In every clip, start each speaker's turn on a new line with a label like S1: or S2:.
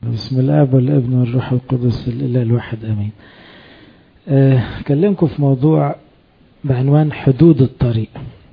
S1: بسم الله والابن والروح القدس الإله الواحد أمين أكلمكم في موضوع بعنوان حدود الطريق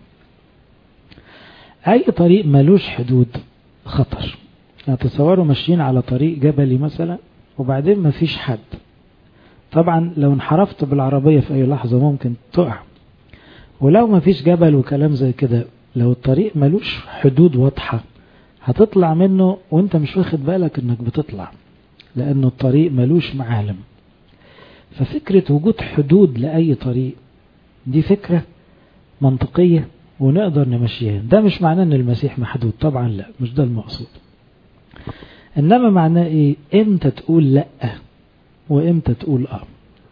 S1: أي طريق ملوش حدود خطر يعني تصوروا ماشيين على طريق جبلي مثلا وبعدين مفيش حد طبعا لو انحرفت بالعربية في أي لحظة ممكن تقع ولو مفيش جبل وكلام زي كده لو الطريق ملوش حدود واضحة هتطلع منه وانت مش واخد بالك انك بتطلع لانه الطريق ملوش معالم ففكرة وجود حدود لأي طريق دي فكرة منطقية ونقدر نمشيها ده مش معناه ان المسيح محدود طبعا لا مش ده المقصود انما معناه ايه امتى تقول لا وامتى تقول اه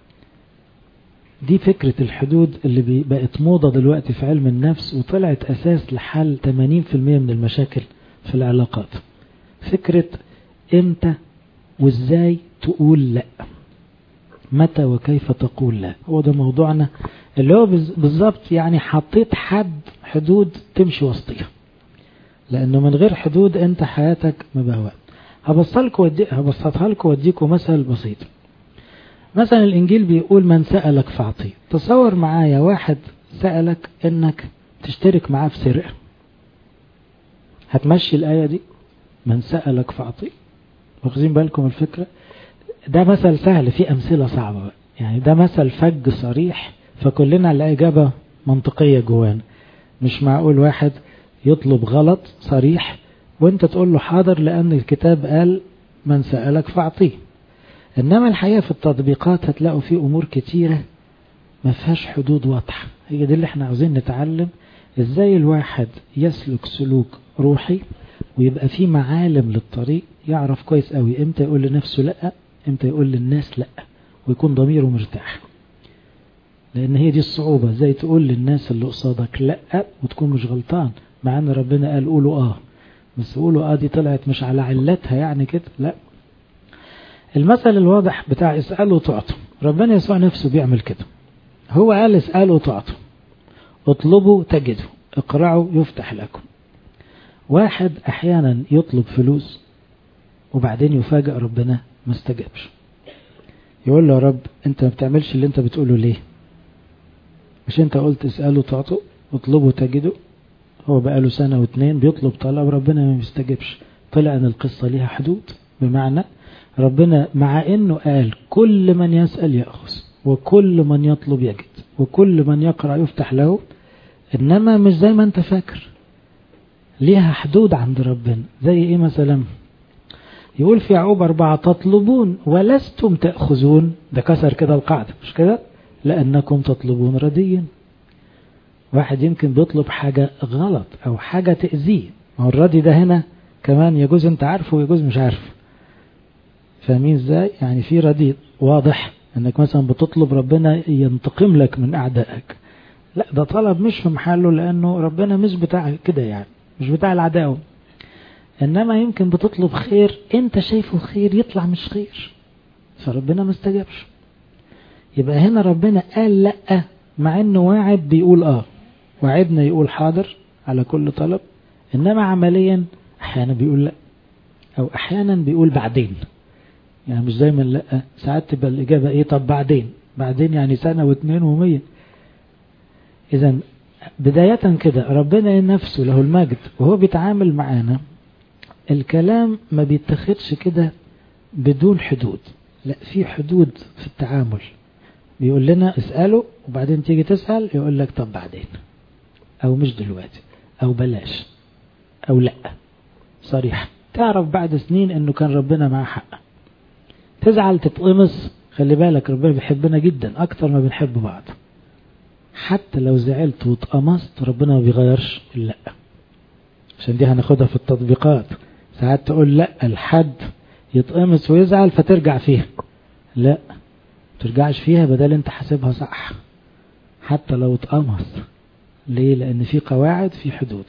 S1: دي فكرة الحدود اللي بقت موضة دلوقتي في علم النفس وطلعت أساس لحل 80% من المشاكل في العلاقات فكرة امتى وازاي تقول لا متى وكيف تقول لا هو ده موضوعنا اللي هو بالظبط يعني حطيت حد حدود تمشي وسطيها لانه من غير حدود انت حياتك مبهوة هبسطها ودي هبسطها لكم واديكم مثل بسيط مثلا الانجيل بيقول من سألك فاعطيه تصور معايا واحد سألك انك تشترك معاه في سرقة هتمشي الآية دي من سألك فاعطيه واخذين بالكم الفكرة ده مثل سهل في أمثلة صعبة بقى. يعني ده مثل فج صريح فكلنا نلاقي إجابة منطقية جوانا مش معقول واحد يطلب غلط صريح وانت تقول له حاضر لأن الكتاب قال من سألك فاعطيه إنما الحقيقة في التطبيقات هتلاقوا في أمور كتيرة ما فيهاش حدود واضحة هي دي اللي احنا عاوزين نتعلم ازاي الواحد يسلك سلوك روحي ويبقى في معالم للطريق يعرف كويس قوي امتى يقول لنفسه لا امتى يقول للناس لا ويكون ضميره مرتاح لان هي دي الصعوبة زي تقول للناس اللي قصادك لا وتكون مش غلطان مع ان ربنا قال قولوا اه بس قولوا اه دي طلعت مش على علتها يعني كده لا المثل الواضح بتاع اسألوا تعطوا ربنا يسوع نفسه بيعمل كده هو قال اسألوا تعطوا اطلبوا تجدوا اقرعوا يفتح لكم واحد احيانا يطلب فلوس وبعدين يفاجئ ربنا ما استجابش يقول له يا رب انت ما بتعملش اللي انت بتقوله ليه مش انت قلت اسألوا تعطوا اطلبوا تجدوا هو بقاله سنة واتنين بيطلب طلب ربنا ما بيستجبش طلع ان القصة ليها حدود بمعنى ربنا مع انه قال كل من يسأل يأخذ وكل من يطلب يجد وكل من يقرأ يفتح له انما مش زي ما انت فاكر ليها حدود عند ربنا زي ايه مثلا يقول في يعقوب أربعة تطلبون ولستم تأخذون ده كسر كده القاعدة مش كده لأنكم تطلبون رديا واحد يمكن بيطلب حاجة غلط أو حاجة تأذيه ما هو الردي ده هنا كمان يجوز انت عارفه ويجوز مش عارفه فاهمين ازاي يعني في ردي واضح انك مثلا بتطلب ربنا ينتقم لك من اعدائك لا ده طلب مش في محله لانه ربنا مش بتاع كده يعني مش بتاع العداوة انما يمكن بتطلب خير انت شايفه خير يطلع مش خير فربنا ما استجابش يبقى هنا ربنا قال لا مع انه واعد بيقول اه وعدنا يقول حاضر على كل طلب انما عمليا احيانا بيقول لا او احيانا بيقول بعدين يعني مش دايما لا ساعات تبقى الاجابه ايه طب بعدين بعدين يعني سنه واثنين ومية اذا بداية كده ربنا نفسه له المجد وهو بيتعامل معانا الكلام ما بيتخدش كده بدون حدود لا في حدود في التعامل بيقول لنا اسأله وبعدين تيجي تسأل يقول لك طب بعدين او مش دلوقتي او بلاش او لا صريح تعرف بعد سنين انه كان ربنا معاه حق تزعل تتقمص خلي بالك ربنا بيحبنا جدا اكتر ما بنحب بعض حتى لو زعلت واتقمصت ربنا ما بيغيرش اللا عشان دي هناخدها في التطبيقات ساعات تقول لا الحد يتقمص ويزعل فترجع فيها لا ترجعش فيها بدل انت حاسبها صح حتى لو اتقمص ليه لان في قواعد في حدود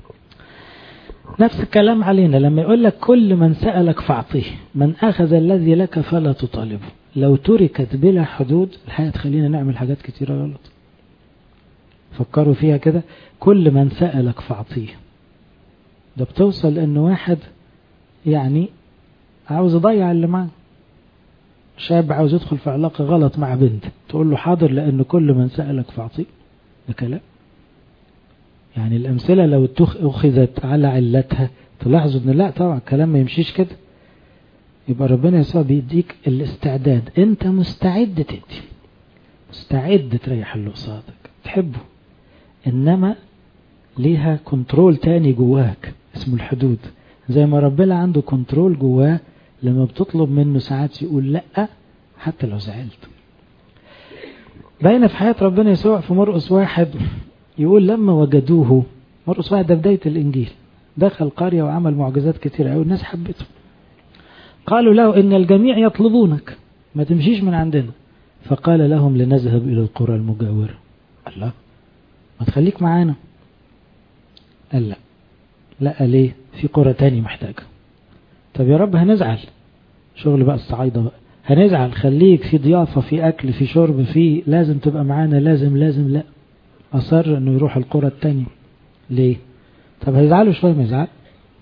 S1: نفس الكلام علينا لما يقول لك كل من سألك فاعطيه من أخذ الذي لك فلا تطالبه لو تركت بلا حدود الحياة تخلينا نعمل حاجات كتيرة غلط فكروا فيها كده كل من سألك فاعطيه ده بتوصل ان واحد يعني عاوز يضيع اللي معاه شاب عاوز يدخل في علاقة غلط مع بنت تقول له حاضر لأن كل من سألك فأعطيه ده كلام يعني الأمثلة لو أخذت على علتها تلاحظوا أن لا طبعا الكلام ما يمشيش كده يبقى ربنا يسوع بيديك الاستعداد أنت مستعد تدي مستعد تريح اللي قصادك تحبه إنما ليها كنترول تاني جواك اسمه الحدود زي ما ربنا عنده كنترول جواه لما بتطلب منه ساعات يقول لا حتى لو زعلت باينه في حياة ربنا يسوع في مرقس واحد يقول لما وجدوه مرقس واحد ده بداية الإنجيل دخل قرية وعمل معجزات كتيرة أوي الناس حبته قالوا له إن الجميع يطلبونك ما تمشيش من عندنا فقال لهم لنذهب إلى القرى المجاورة الله ما تخليك معانا قال لا لا ليه في قرى تاني محتاجة طب يا رب هنزعل شغل بقى الصعايدة بقى هنزعل خليك في ضيافة في أكل في شرب في لازم تبقى معانا لازم لازم لا أصر أنه يروح القرى التانية ليه طب هيزعلوا شوية ما يزعل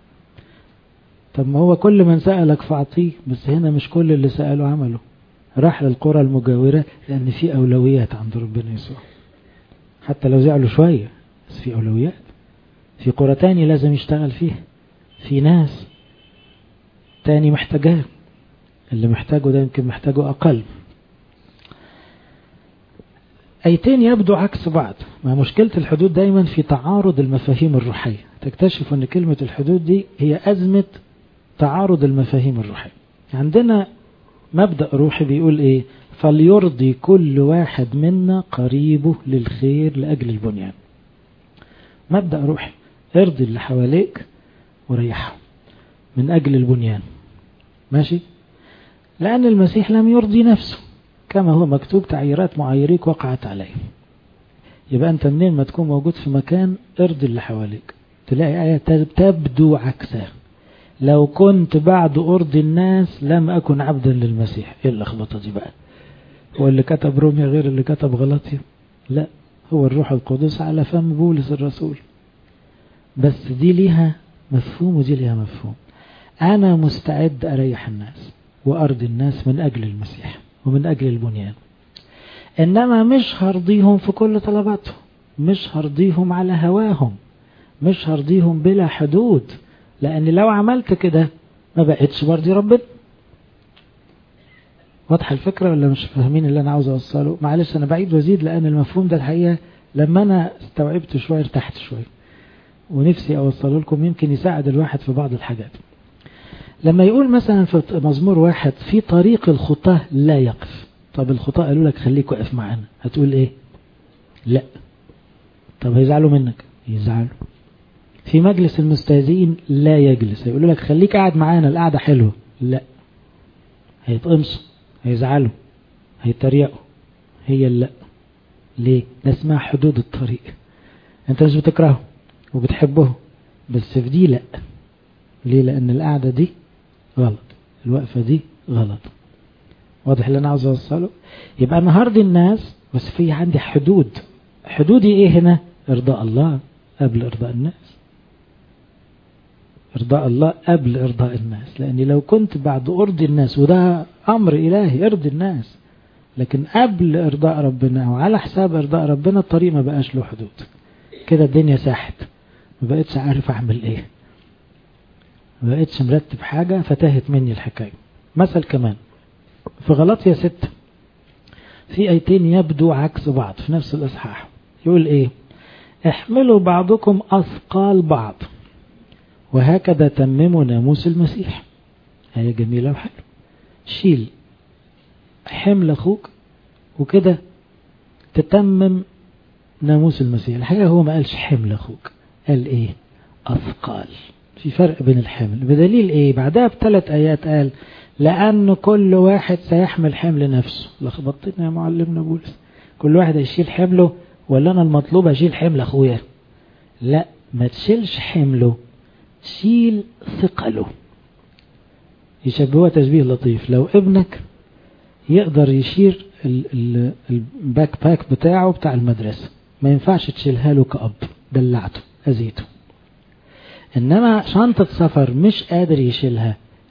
S1: طب ما هو كل من سألك فأعطيه بس هنا مش كل اللي سأله عمله راح للقرى المجاورة لأن في أولويات عند ربنا يسوع حتى لو زعلوا شوية بس في أولويات في قرى تاني لازم يشتغل فيها في ناس تاني محتاجاه اللي محتاجه ده يمكن محتاجه أقل أيتين يبدو عكس بعض ما مشكلة الحدود دايما في تعارض المفاهيم الروحية تكتشف أن كلمة الحدود دي هي أزمة تعارض المفاهيم الروحية عندنا مبدأ روحي بيقول إيه فليرضي كل واحد منا قريبه للخير لأجل البنيان مبدأ روحي ارضي اللي حواليك وريحهم من أجل البنيان ماشي لأن المسيح لم يرضي نفسه كما هو مكتوب تعييرات معايريك وقعت عليه يبقى أنت منين ما تكون موجود في مكان ارضي اللي حواليك تلاقي آية تبدو عكسها لو كنت بعد أرضي الناس لم أكن عبدا للمسيح إيه اللخبطة دي بقى هو اللي كتب روميا غير اللي كتب غلطية لا هو الروح القدس على فم بولس الرسول بس دي ليها مفهوم ودي ليها مفهوم أنا مستعد أريح الناس وأرضي الناس من أجل المسيح ومن أجل البنيان إنما مش هرضيهم في كل طلباتهم مش هرضيهم على هواهم مش هرضيهم بلا حدود لأن لو عملت كده ما بقتش برضي ربنا واضحة الفكرة ولا مش فاهمين اللي أنا عاوز أوصله معلش أنا بعيد وزيد لأن المفهوم ده الحقيقة لما أنا استوعبت شوية ارتحت شوية ونفسي أوصله لكم يمكن يساعد الواحد في بعض الحاجات لما يقول مثلا في مزمور واحد في طريق الخطاة لا يقف طب الخطاة قالوا لك خليك واقف معانا هتقول ايه لا طب هيزعلوا منك يزعلوا في مجلس المستهزئين لا يجلس هيقولوا لك خليك قاعد معانا القعدة حلوة لا هيتقمصوا هيزعلوا هيتريقوا هي اللا ليه ده اسمها حدود الطريق انت مش بتكرهه وبتحبه بس في دي لا ليه لان القعدة دي غلط الوقفة دي غلط واضح اللي انا عاوز اوصله يبقى انا هرضي الناس بس في عندي حدود حدودي ايه هنا ارضاء الله قبل ارضاء الناس ارضاء الله قبل ارضاء الناس لاني لو كنت بعد ارضي الناس وده امر الهي ارضي الناس لكن قبل ارضاء ربنا وعلى حساب ارضاء ربنا الطريق ما بقاش له حدود كده الدنيا ساحت ما بقتش عارف اعمل ايه ما بقتش مرتب حاجة فتاهت مني الحكاية مثل كمان في غلطية ستة في ايتين يبدو عكس بعض في نفس الاصحاح يقول ايه احملوا بعضكم اثقال بعض وهكذا تمموا ناموس المسيح هي جميلة وحلوة شيل حمل اخوك وكده تتمم ناموس المسيح الحقيقة هو ما قالش حمل اخوك قال ايه اثقال في فرق بين الحمل بدليل ايه بعدها بثلاث ايات قال لأن كل واحد سيحمل حمل نفسه لخبطتنا يا معلمنا بولس كل واحد هيشيل حمله ولا أنا المطلوب أشيل حمل أخويا لا ما تشيلش حمله شيل ثقله يشبهوها تشبيه لطيف لو ابنك يقدر يشيل الباك باك بتاعه بتاع المدرسة ما ينفعش تشيلها له كأب دلعته أذيته إنما شنطة سفر مش قادر يشيلها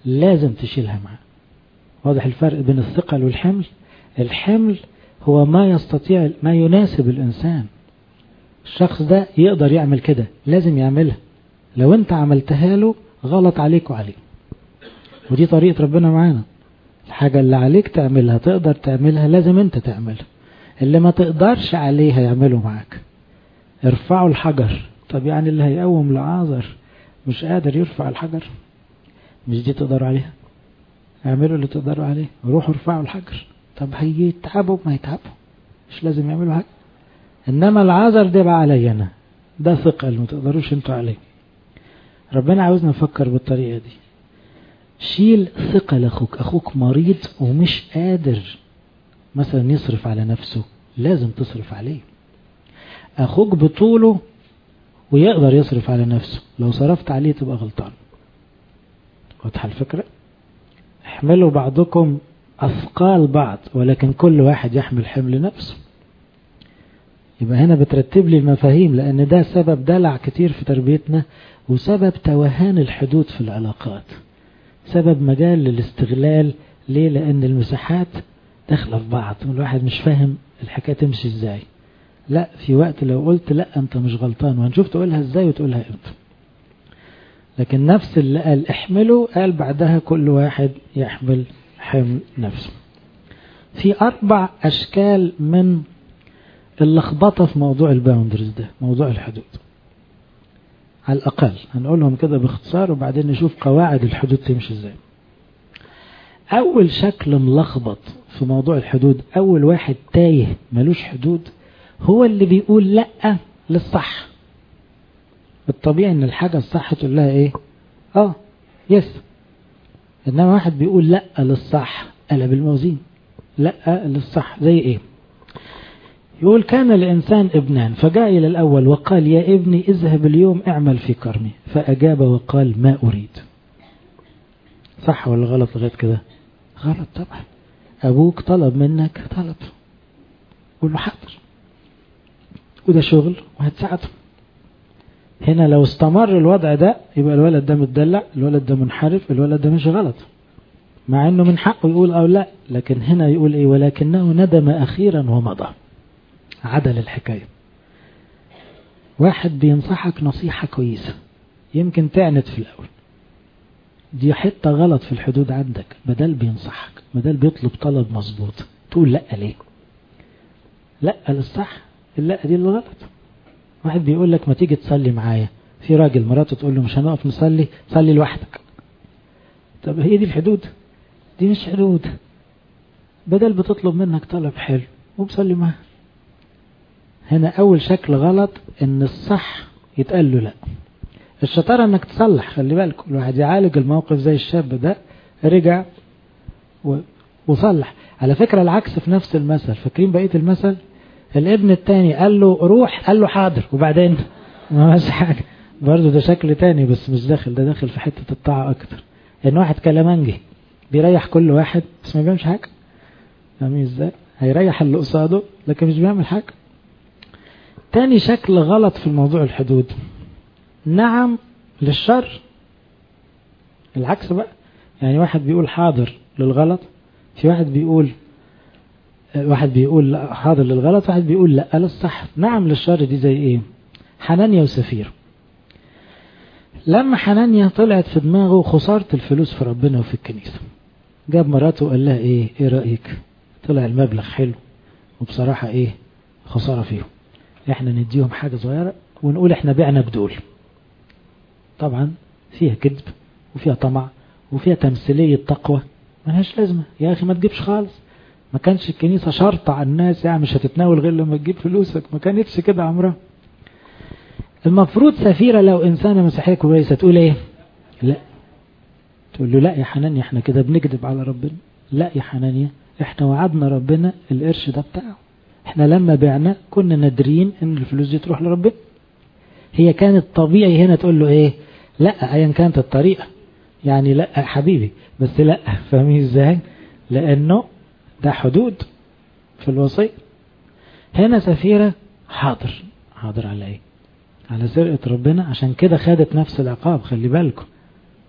S1: لازم تشيلها معاه واضح الفرق بين الثقل والحمل الحمل هو ما يستطيع ما يناسب الإنسان الشخص ده يقدر يعمل كده لازم يعملها لو انت عملتها له غلط عليك وعليه ودي طريقة ربنا معانا الحاجة اللي عليك تعملها تقدر تعملها لازم انت تعملها اللي ما تقدرش عليها يعمله معاك ارفعوا الحجر طب يعني اللي هيقوم لعازر مش قادر يرفع الحجر مش دي تقدروا عليها اعملوا اللي تقدروا عليه روحوا ارفعوا الحجر طب هيتعبوا ما يتعبوا مش لازم يعملوا حاجة انما العذر ده بقى عليا انا ده ثقل ما تقدروش انتوا عليه ربنا عاوزنا نفكر بالطريقة دي شيل ثقل اخوك اخوك مريض ومش قادر مثلا يصرف على نفسه لازم تصرف عليه اخوك بطوله ويقدر يصرف على نفسه لو صرفت عليه تبقى غلطان واضحة الفكرة احملوا بعضكم أثقال بعض ولكن كل واحد يحمل حمل نفسه يبقى هنا بترتب لي المفاهيم لأن ده سبب دلع كتير في تربيتنا وسبب توهان الحدود في العلاقات سبب مجال للاستغلال ليه لأن المساحات داخلة في بعض والواحد مش فاهم الحكاية تمشي ازاي لا في وقت لو قلت لا انت مش غلطان وهنشوف تقولها ازاي وتقولها امتى لكن نفس اللي قال احمله قال بعدها كل واحد يحمل حمل نفسه في أربع أشكال من اللخبطة في موضوع الباوندرز ده موضوع الحدود على الأقل هنقولهم كده باختصار وبعدين نشوف قواعد الحدود تمشي ازاي أول شكل ملخبط في موضوع الحدود أول واحد تايه ملوش حدود هو اللي بيقول لأ للصح الطبيعي ان الحاجة الصح تقول لها ايه اه يس انما واحد بيقول لا للصح قلب الموازين لا للصح زي ايه يقول كان الإنسان ابنان فجاء إلى الأول وقال يا ابني اذهب اليوم اعمل في كرمي فأجاب وقال ما أريد صح ولا غلط لغاية كده غلط طبعا أبوك طلب منك طلب قول له حاضر وده شغل وهتساعده هنا لو استمر الوضع ده يبقى الولد ده متدلع الولد ده منحرف الولد ده مش غلط مع انه من حقه يقول او لا لكن هنا يقول ايه ولكنه ندم اخيرا ومضى عدل الحكاية واحد بينصحك نصيحة كويسة يمكن تعنت في الاول دي حتة غلط في الحدود عندك بدل بينصحك بدل بيطلب طلب مظبوط تقول لا ليه لا للصح اللا دي اللي غلط واحد بيقول لك ما تيجي تصلي معايا في راجل مراته تقول له مش هنقف نصلي صلي لوحدك طب هي دي الحدود دي مش حدود بدل بتطلب منك طلب حلو وبصلي معاه هنا اول شكل غلط ان الصح يتقال له لا الشطارة انك تصلح خلي بالك الواحد يعالج الموقف زي الشاب ده رجع و... وصلح على فكرة العكس في نفس المثل فاكرين بقية المثل الابن التاني قال له روح قال له حاضر وبعدين ما مش حاجة برضه ده شكل تاني بس مش داخل ده داخل في حتة الطاعة اكتر ان واحد كلامنجي بيريح كل واحد بس ما بيعملش حاجة فاهمين ازاي هيريح اللي قصاده لكن مش بيعمل حاجة تاني شكل غلط في الموضوع الحدود نعم للشر العكس بقى يعني واحد بيقول حاضر للغلط في واحد بيقول واحد بيقول حاضر للغلط واحد بيقول لا للصح نعم للشر دي زي ايه حنانيا وسفير لما حنانيا طلعت في دماغه خسارة الفلوس في ربنا وفي الكنيسة جاب مراته وقال لها ايه ايه رأيك طلع المبلغ حلو وبصراحة ايه خسارة فيهم احنا نديهم حاجة صغيرة ونقول احنا بعنا بدول طبعا فيها كذب وفيها طمع وفيها تمثيلية تقوى ملهاش لازمة يا اخي ما تجيبش خالص ما كانش الكنيسة شرط على الناس يعني مش هتتناول غير لما تجيب فلوسك ما كانتش كده عمرها المفروض سفيرة لو إنسانة مسيحية كويسة تقول إيه لا تقول له لا يا حنانيا احنا كده بنكذب على ربنا لا يا حنانيا احنا وعدنا ربنا القرش ده بتاعه احنا لما بعنا كنا نادرين ان الفلوس دي تروح لربنا هي كانت طبيعي هنا تقول له ايه لا ايا كانت الطريقة يعني لا حبيبي بس لا فاهمين ازاي لانه ده حدود في الوصية هنا سفيرة حاضر حاضر على ايه على سرقة ربنا عشان كده خدت نفس العقاب خلي بالكم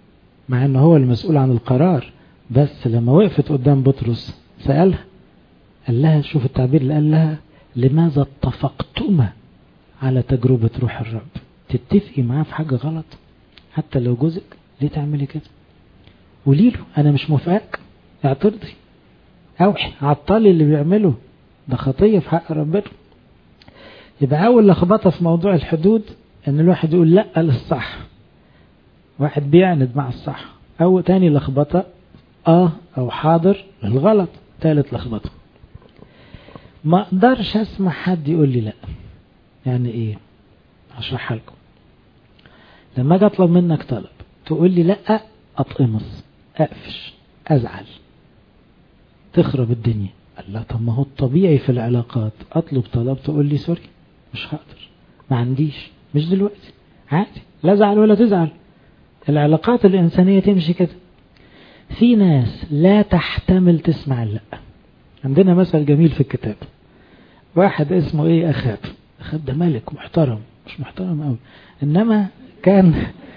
S1: مع انه هو المسؤول عن القرار بس لما وقفت قدام بطرس سألها قال لها شوف التعبير اللي قال لها لماذا اتفقتما على تجربة روح الرب تتفقي معاه في حاجة غلط حتى لو جوزك ليه تعملي كده قولي له انا مش موافقك اعترضي اوحي عطلي اللي بيعمله ده خطية في حق ربنا يبقى اول لخبطة في موضوع الحدود ان الواحد يقول لا للصح واحد بيعند مع الصح او تاني لخبطة اه او حاضر للغلط تالت لخبطة ما اقدرش اسمع حد يقول لي لا يعني ايه هشرحها لكم لما اجي اطلب منك طلب تقول لي لا اتقمص اقفش ازعل تخرب الدنيا قال لا طب ما هو الطبيعي في العلاقات اطلب طلب تقول لي سوري مش هقدر ما عنديش مش دلوقتي عادي لا ازعل ولا تزعل العلاقات الانسانيه تمشي كده في ناس لا تحتمل تسمع لا عندنا مثل جميل في الكتاب واحد اسمه ايه اخاب اخاب ده ملك محترم مش محترم قوي انما كان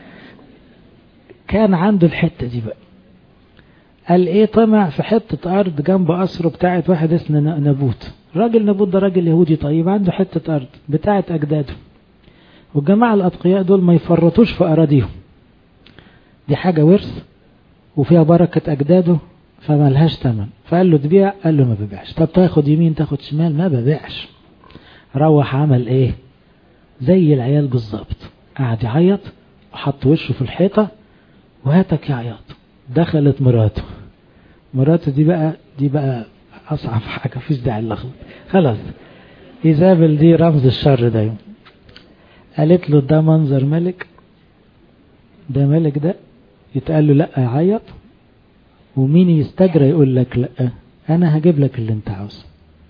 S1: كان عنده الحته دي بقى قال ايه طمع في حته ارض جنب قصره بتاعت واحد اسمه نبوت راجل نبوت ده راجل يهودي طيب عنده حته ارض بتاعت اجداده والجماعه الاتقياء دول ما يفرطوش في اراضيهم دي حاجه ورث وفيها بركه اجداده فملهاش ثمن فقال له تبيع قال له ما ببيعش طب تاخد يمين تاخد شمال ما ببيعش روح عمل ايه زي العيال بالظبط قعد يعيط وحط وشه في الحيطة وهاتك يا عياط دخلت مراته مراته دي بقى دي بقى أصعب حاجة فيش داعي اللخبط خلاص إيزابل دي رمز الشر دايما قالت له ده منظر ملك ده ملك ده يتقال له لا يعيط ومين يستجرى يقول لك لا انا هجيب لك اللي انت عاوزه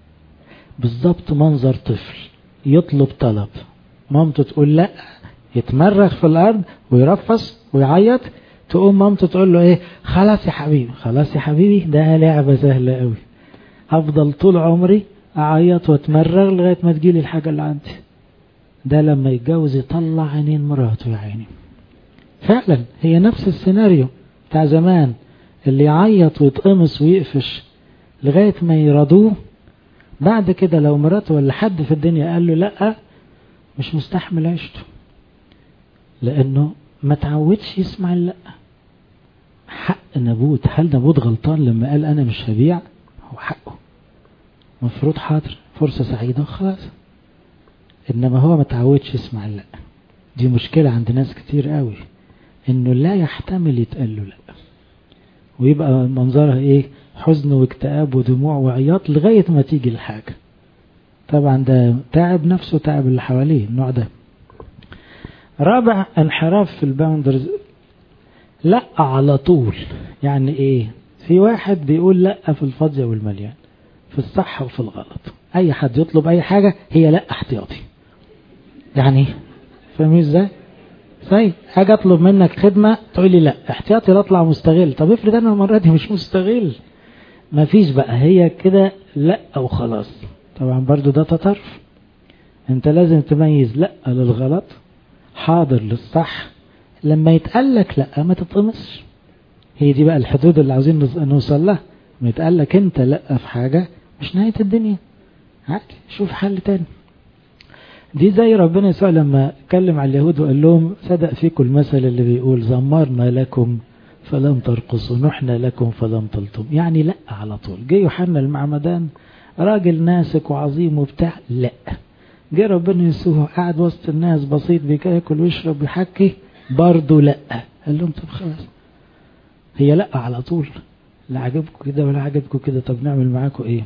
S1: بالظبط منظر طفل يطلب طلب مامته تقول لا يتمرغ في الارض ويرفص ويعيط تقوم مامته تقول له ايه خلاص يا حبيبي خلاص يا حبيبي ده لعبة سهلة قوي افضل طول عمري اعيط واتمرغ لغاية ما تجيلي الحاجة اللي عندي ده لما يتجوز يطلع عينين مراته يا عيني فعلا هي نفس السيناريو بتاع زمان اللي يعيط ويتقمص ويقفش لغاية ما يرضوه بعد كده لو مراته ولا حد في الدنيا قال له لا مش مستحمل عيشته لانه ما تعودش يسمع لا حق نبوت هل نبوت غلطان لما قال انا مش هبيع هو حقه مفروض حاضر فرصة سعيدة وخلاص انما هو ما تعودش يسمع لا دي مشكلة عند ناس كتير قوي انه لا يحتمل يتقال له لا ويبقى منظرها ايه حزن واكتئاب ودموع وعياط لغاية ما تيجي الحاجة طبعا ده تعب نفسه تعب اللي حواليه النوع ده رابع انحراف في الباوندرز لا على طول يعني ايه في واحد بيقول لا في الفاضية والمليان في الصح وفي الغلط اي حد يطلب اي حاجة هي لا احتياطي يعني فاهمين ازاي طيب اجي اطلب منك خدمة تقول لي لا احتياطي لا اطلع مستغل طب افرض انا المرة دي مش مستغل مفيش بقى هي كده لا او خلاص طبعا برضو ده تطرف انت لازم تميز لا للغلط حاضر للصح لما يتقال لك لا ما تتقمصش هي دي بقى الحدود اللي عاوزين نوصل لها ما يتقال لك انت لا في حاجة مش نهاية الدنيا عادي شوف حل تاني دي زي ربنا يسوع لما اتكلم على اليهود وقال لهم صدق فيكم المثل اللي بيقول زمرنا لكم فلم ترقصوا نحنا لكم فلم تلطم يعني لا على طول جه يوحنا المعمدان راجل ناسك وعظيم وبتاع لا جه ربنا يسوع قاعد وسط الناس بسيط بياكل ويشرب بيحكي برضه لا قال لهم طب خلاص هي لا على طول لا عجبكم كده ولا عجبكم كده طب نعمل معاكم ايه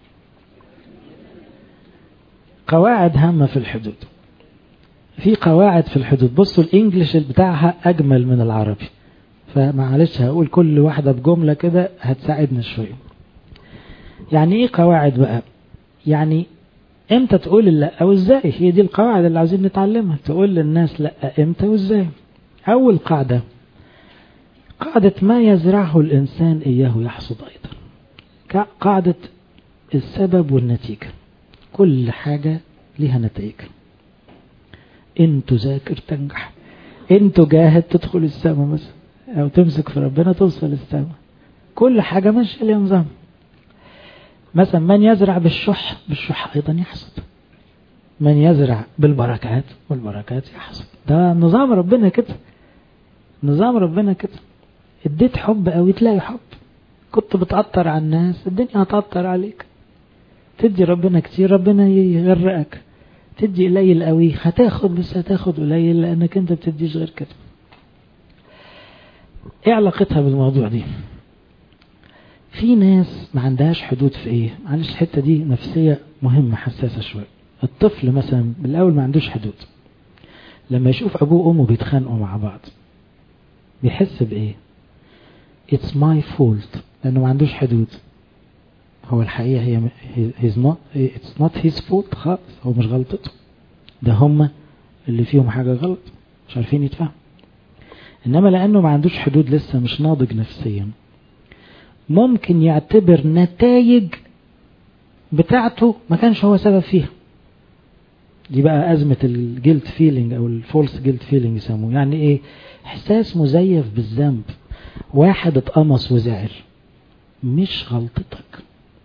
S1: قواعد هامة في الحدود في قواعد في الحدود بصوا الانجليش بتاعها اجمل من العربي فمعلش هقول كل واحدة بجملة كده هتساعدنا شوية يعني ايه قواعد بقى يعني امتى تقول لا او ازاي هي دي القواعد اللي عاوزين نتعلمها تقول للناس لا امتى وازاي اول قاعدة قاعدة ما يزرعه الانسان اياه يحصد ايضا قاعدة السبب والنتيجة كل حاجة لها نتائج ان تذاكر تنجح ان تجاهد تدخل السماء مثلا او تمسك في ربنا توصل السماء كل حاجة ماشية ليها نظام مثلا من يزرع بالشح بالشح ايضا يحصد من يزرع بالبركات والبركات يحصد ده نظام ربنا كده نظام ربنا كده اديت حب قوي تلاقي حب كنت بتقطر على الناس الدنيا هتقطر عليك تدي ربنا كتير ربنا يغرقك تدي قليل قوي هتاخد بس هتاخد قليل لانك انت بتديش غير كده ايه علاقتها بالموضوع دي في ناس ما عندهاش حدود في ايه معلش الحتة دي نفسية مهمة حساسة شوية الطفل مثلا بالاول ما عندوش حدود لما يشوف ابوه وامه بيتخانقوا مع بعض بيحس بايه it's my fault لانه ما عندوش حدود هو الحقيقة هي he's not it's not his fault خالص هو مش غلطته ده هم اللي فيهم حاجة غلط مش عارفين يتفهم انما لانه ما عندوش حدود لسه مش ناضج نفسيا ممكن يعتبر نتائج بتاعته ما كانش هو سبب فيها دي بقى أزمة الجلد فيلينج أو الفولس جلد فيلينج يسموه يعني إيه إحساس مزيف بالذنب واحد اتقمص وزعل مش غلطتك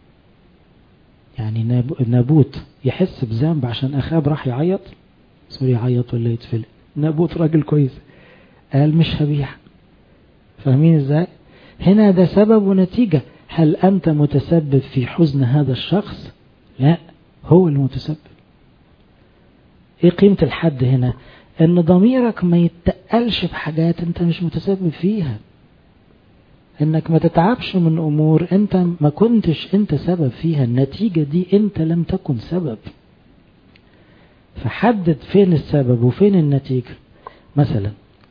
S1: يعني نابوت يحس بذنب عشان أخاب راح يعيط سوري يعيط ولا يتفلق نابوت راجل كويس قال مش هبيع فاهمين ازاي هنا ده سبب ونتيجة هل أنت متسبب في حزن هذا الشخص لا هو المتسبب ايه قيمة الحد هنا ان ضميرك ما يتقلش بحاجات انت مش متسبب فيها انك ما تتعبش من امور انت ما كنتش انت سبب فيها النتيجة دي انت لم تكن سبب فحدد فين السبب وفين النتيجة مثلا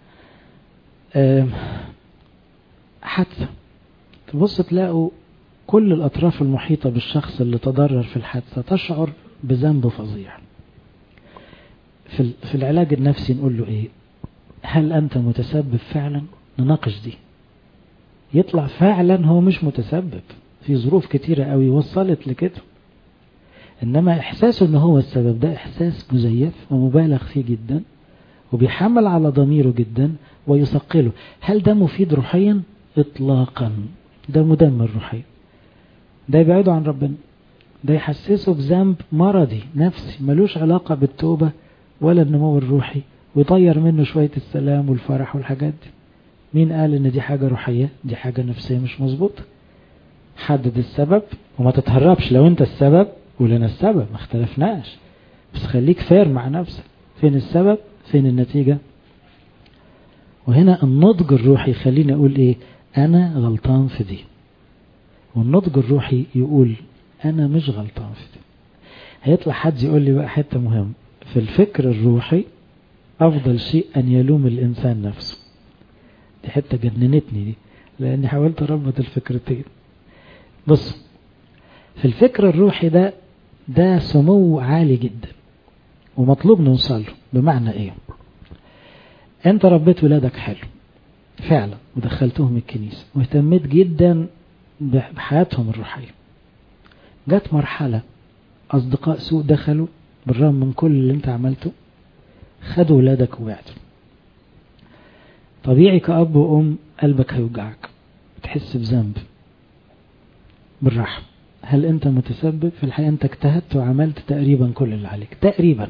S1: حادثة تبص تلاقوا كل الأطراف المحيطة بالشخص اللي تضرر في الحادثة تشعر بذنب فظيع في في العلاج النفسي نقول له ايه هل انت متسبب فعلا نناقش دي يطلع فعلا هو مش متسبب في ظروف كتيرة قوي وصلت لكده انما احساسه ان هو السبب ده احساس مزيف ومبالغ فيه جدا وبيحمل على ضميره جدا ويثقله هل ده مفيد روحيا اطلاقا ده مدمر روحيا ده يبعده عن ربنا ده يحسسه بذنب مرضي نفسي ملوش علاقة بالتوبة ولا النمو الروحي ويطير منه شوية السلام والفرح والحاجات دي مين قال ان دي حاجة روحية دي حاجة نفسية مش مظبوطة حدد السبب وما تتهربش لو انت السبب قول انا السبب ما اختلفناش بس خليك فير مع نفسك فين السبب فين النتيجة وهنا النضج الروحي خليني اقول ايه انا غلطان في دي والنضج الروحي يقول انا مش غلطان في دي هيطلع حد يقول لي بقى حتة مهمة في الفكر الروحي أفضل شيء أن يلوم الإنسان نفسه دي حتة جننتني دي لأني حاولت أربط الفكرتين بص في الفكر الروحي ده ده سمو عالي جدا ومطلوب نوصل له بمعنى ايه انت ربيت ولادك حلو فعلا ودخلتهم الكنيسة واهتميت جدا بحياتهم الروحية جت مرحلة أصدقاء سوء دخلوا بالرغم من كل اللي انت عملته خدوا ولادك ووعدوا طبيعي كأب وأم قلبك هيوجعك بتحس بذنب بالرحم هل انت متسبب في الحقيقة انت اجتهدت وعملت تقريبا كل اللي عليك تقريبا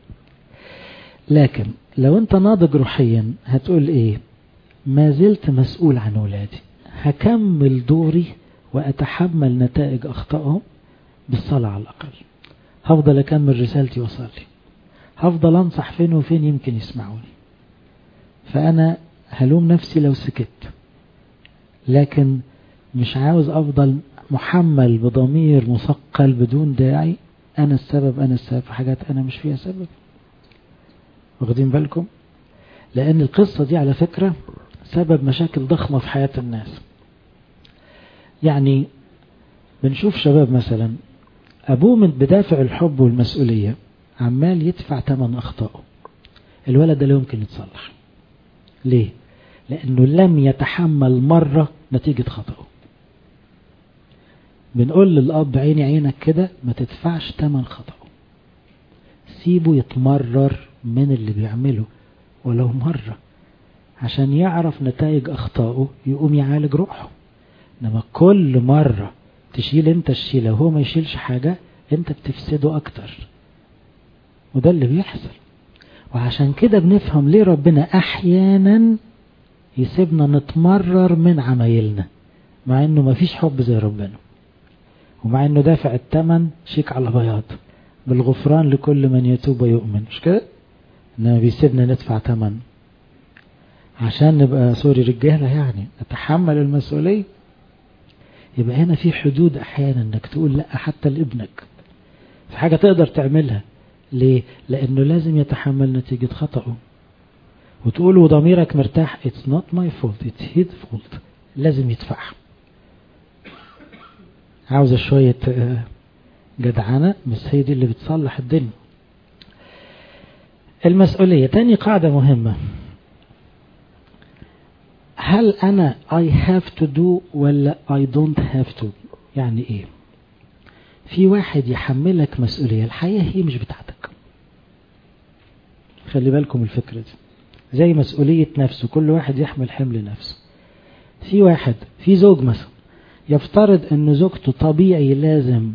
S1: لكن لو انت ناضج روحيا هتقول ايه ما زلت مسؤول عن ولادي هكمل دوري وأتحمل نتائج أخطائهم بالصلاة على الأقل هفضل أكمل رسالتي وأصلي هفضل أنصح فين وفين يمكن يسمعوني فأنا هلوم نفسي لو سكت لكن مش عاوز أفضل محمل بضمير مثقل بدون داعي أنا السبب أنا السبب في حاجات أنا مش فيها سبب واخدين بالكم لأن القصة دي على فكرة سبب مشاكل ضخمة في حياة الناس يعني بنشوف شباب مثلا أبوه من بدافع الحب والمسؤولية عمال يدفع ثمن أخطائه الولد ده لا يمكن يتصلح ليه؟ لأنه لم يتحمل مرة نتيجة خطأه بنقول للأب عيني عينك كده ما تدفعش ثمن خطأه سيبه يتمرر من اللي بيعمله ولو مرة عشان يعرف نتائج أخطائه يقوم يعالج روحه إنما كل مرة تشيل أنت الشيلة وهو ما يشيلش حاجة أنت بتفسده أكتر وده اللي بيحصل وعشان كده بنفهم ليه ربنا أحيانا يسيبنا نتمرر من عمايلنا مع انه مفيش حب زي ربنا ومع انه دافع الثمن شيك على بياض بالغفران لكل من يتوب ويؤمن مش كده انما بيسيبنا ندفع ثمن عشان نبقى سوري رجاله يعني نتحمل المسؤوليه يبقى هنا في حدود احيانا انك تقول لا حتى لابنك في حاجه تقدر تعملها ليه لانه لازم يتحمل نتيجه خطأه وتقول وضميرك مرتاح it's not my fault it's his fault لازم يدفعها عاوزة شوية جدعنة بس هي دي اللي بتصلح الدنيا المسؤولية تاني قاعدة مهمة هل أنا I have to do ولا I don't have to يعني إيه في واحد يحملك مسؤولية الحقيقة هي مش بتاعتك خلي بالكم الفكرة دي زي مسؤولية نفسه كل واحد يحمل حمل نفسه في واحد في زوج مثلا يفترض ان زوجته طبيعي لازم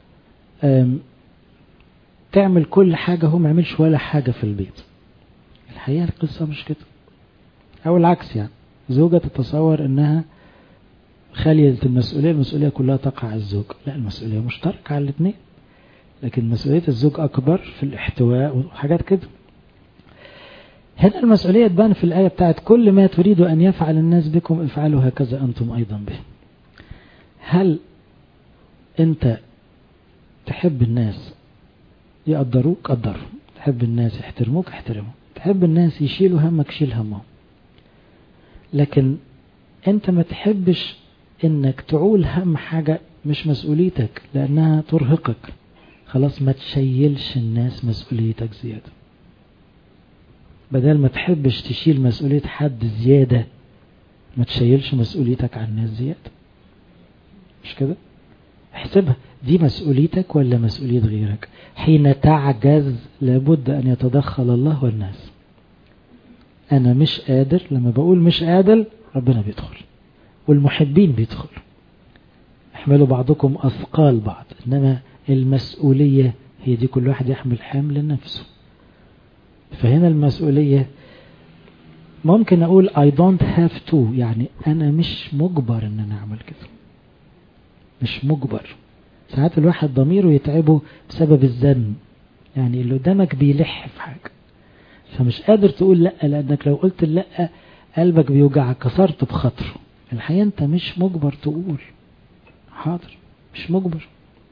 S1: تعمل كل حاجة هو ما يعملش ولا حاجة في البيت الحقيقة القصة مش كده او العكس يعني زوجة تتصور انها خالية المسؤولية المسؤولية كلها تقع على الزوج لا المسؤولية مشتركة على الاثنين لكن مسؤولية الزوج أكبر في الاحتواء وحاجات كده هنا المسؤولية تبان في الآية بتاعت كل ما تريد أن يفعل الناس بكم افعلوا هكذا أنتم أيضا به هل أنت تحب الناس يقدروك قدرهم تحب الناس يحترموك احترمهم تحب الناس يشيلوا همك شيل همهم لكن أنت ما تحبش انك تعول هم حاجة مش مسؤوليتك لانها ترهقك خلاص ما تشيلش الناس مسؤوليتك زيادة بدل ما تحبش تشيل مسؤولية حد زيادة ما تشيلش مسؤوليتك عن الناس زيادة مش كده احسبها دي مسؤوليتك ولا مسؤولية غيرك حين تعجز لابد ان يتدخل الله والناس انا مش قادر لما بقول مش قادر ربنا بيدخل والمحبين بيدخلوا احملوا بعضكم أثقال بعض إنما المسؤولية هي دي كل واحد يحمل حمل نفسه فهنا المسؤولية ممكن أقول I don't have to يعني أنا مش مجبر إن أنا أعمل كده مش مجبر ساعات الواحد ضميره يتعبه بسبب الذنب يعني اللي قدامك بيلح في حاجة فمش قادر تقول لأ لأنك لو قلت لأ قلبك بيوجعك كسرت بخاطره الحقيقة انت مش مجبر تقول حاضر مش مجبر